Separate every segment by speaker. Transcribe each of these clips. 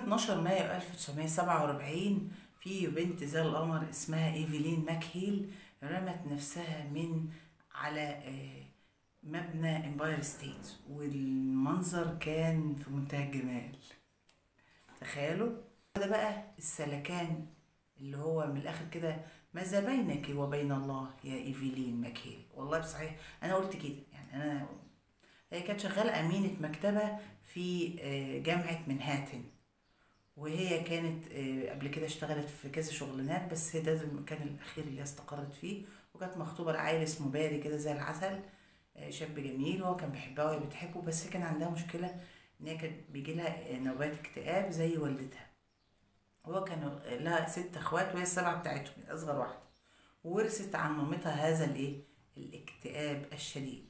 Speaker 1: 12 مايو 1947 في بنت زي القمر اسمها ايفلين ماكهيل رمت نفسها من على آه، مبنى امباير ستيت والمنظر كان في منتهى الجمال تخيلوا ده بقى السلكان اللي هو من الاخر كده ماذا بينك وبين الله يا ايفلين ماكهيل والله بصحيح انا قلت كده يعني انا هي كانت شغاله امينه مكتبه في آه، جامعه منهاتن وهي كانت آه، قبل كده اشتغلت في كذا شغلانات بس ده المكان الاخير اللي هي استقرت فيه وكانت مخطوبه لعيل اسمه باري كده زي العسل آه، شاب جميل وهو كان بيحبها وهي بتحبه بس كان عندها مشكله ان هي كانت بيجي لها نوبات اكتئاب زي والدتها هو كان لها ست اخوات وهي السبعه بتاعتهم اصغر واحده وورثت عن مامتها هذا الايه الاكتئاب الشديد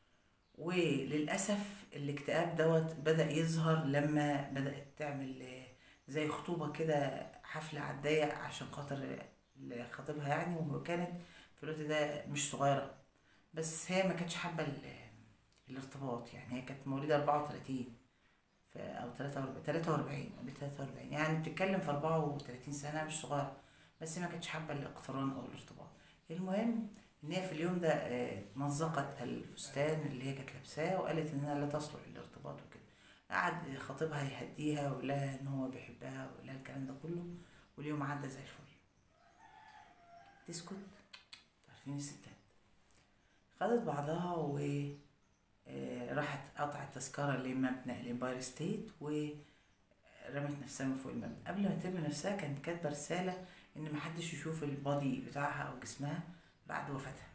Speaker 1: وللأسف الاكتئاب دوت بدأ يظهر لما بدأت تعمل آه، زي خطوبة كده حفلة على الضيق عشان خاطر خطيبها يعني وكانت في الوقت ده مش صغيرة بس هي ما كانتش حابة ال- الارتباط يعني هي كانت مواليد 34 ف- أو 43 43 قبل 43 يعني بتتكلم في 34 سنة مش صغيرة بس ما كانتش حابة الاقتران أو الارتباط المهم ان هي في اليوم ده آه، مزقت الفستان اللي هي كانت لابساه وقالت انها لا تصلح للارتباط وكده قعد خطيبها يهديها ويقول لها ان هو بيحبها ويقول لها الكلام ده كله واليوم عدى زي الفل تسكت عارفين الستات خدت بعضها و آه، راحت قطعت تذكرة لمبنى الامباير ستيت ورمت نفسها من فوق المبنى قبل ما ترمي نفسها كانت كاتبة رسالة ان محدش يشوف البادي بتاعها او جسمها بعد وفاتها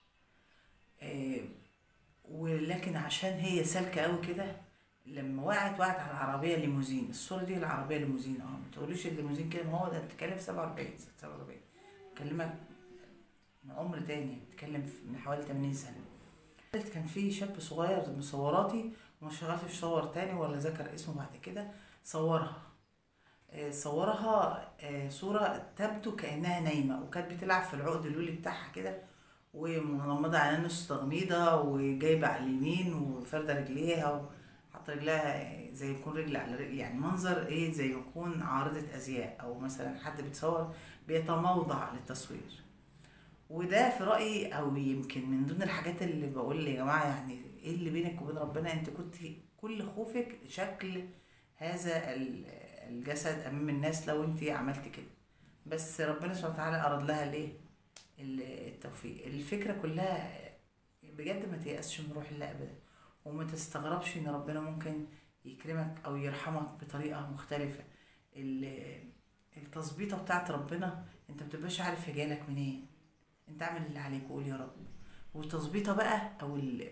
Speaker 1: آه، ولكن عشان هي سالكة قوي كده لما وقعت وقعت على العربية ليموزين الصورة دي العربية ليموزين اه ما تقوليش الليموزين كده ما هو ده بتتكلم في 47 47 بكلمك من عمر تاني بتتكلم في- من حوالي 80 سنة كان في شاب صغير مصوراتي وما شغلتش صور تاني ولا ذكر اسمه بعد كده صورها آه، صورها آه، صورة تبدو كأنها نايمة وكانت بتلعب في العقد اللولي بتاعها كده ومغمضة عينها نص تغميضة وجايبة على اليمين وفاردة رجليها وحاطة رجلها زي يكون رجل على رجل يعني منظر ايه زي يكون عارضة أزياء أو مثلا حد بيتصور بيتموضع للتصوير وده في رأيي أو يمكن من ضمن الحاجات اللي بقول يا جماعة يعني ايه اللي بينك وبين ربنا انت كنت كل خوفك شكل هذا ال- الجسد أمام الناس لو انت عملت كده بس ربنا سبحانه وتعالى أراد لها الايه ال- التوفيق الفكرة كلها بجد ما تيأسش من روح الله أبدا وما تستغربش إن ربنا ممكن يكرمك أو يرحمك بطريقة مختلفة ال- التظبيطة بتاعت ربنا انت متبقاش عارف هي جايلك منين انت اعمل اللي عليك وقول يا رب والتظبيطة بقى أو ال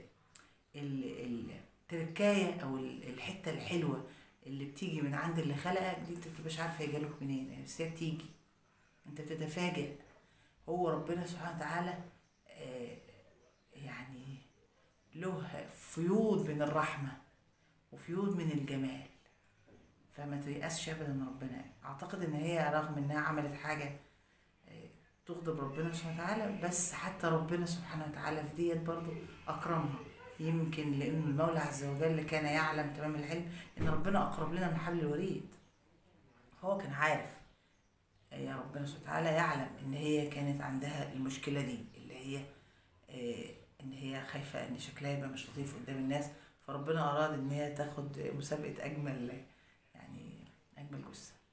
Speaker 1: ال التركاية أو ال- الحتة الحلوة اللي بتيجي من عند اللي خلقك دي انت متبقاش عارف هي جالك منين يعني بس هي بتيجي انت بتتفاجئ هو ربنا سبحانه وتعالى آه، يعني له فيوض من الرحمة وفيوض من الجمال فما تيأسش ابدا من ربنا اعتقد ان هي رغم انها عملت حاجة آه، تغضب ربنا سبحانه وتعالى بس حتى ربنا سبحانه وتعالى في ديت برضو اكرمها يمكن لان المولى عز وجل كان يعلم تمام العلم ان ربنا اقرب لنا من حبل الوريد هو كان عارف يا ربنا سبحانه وتعالى يعلم ان هي كانت عندها المشكله دي اللي هي آه، ان هي خايفه ان شكلها يبقى مش لطيف قدام الناس فربنا اراد ان هي تاخد مسابقه اجمل يعني اجمل جثه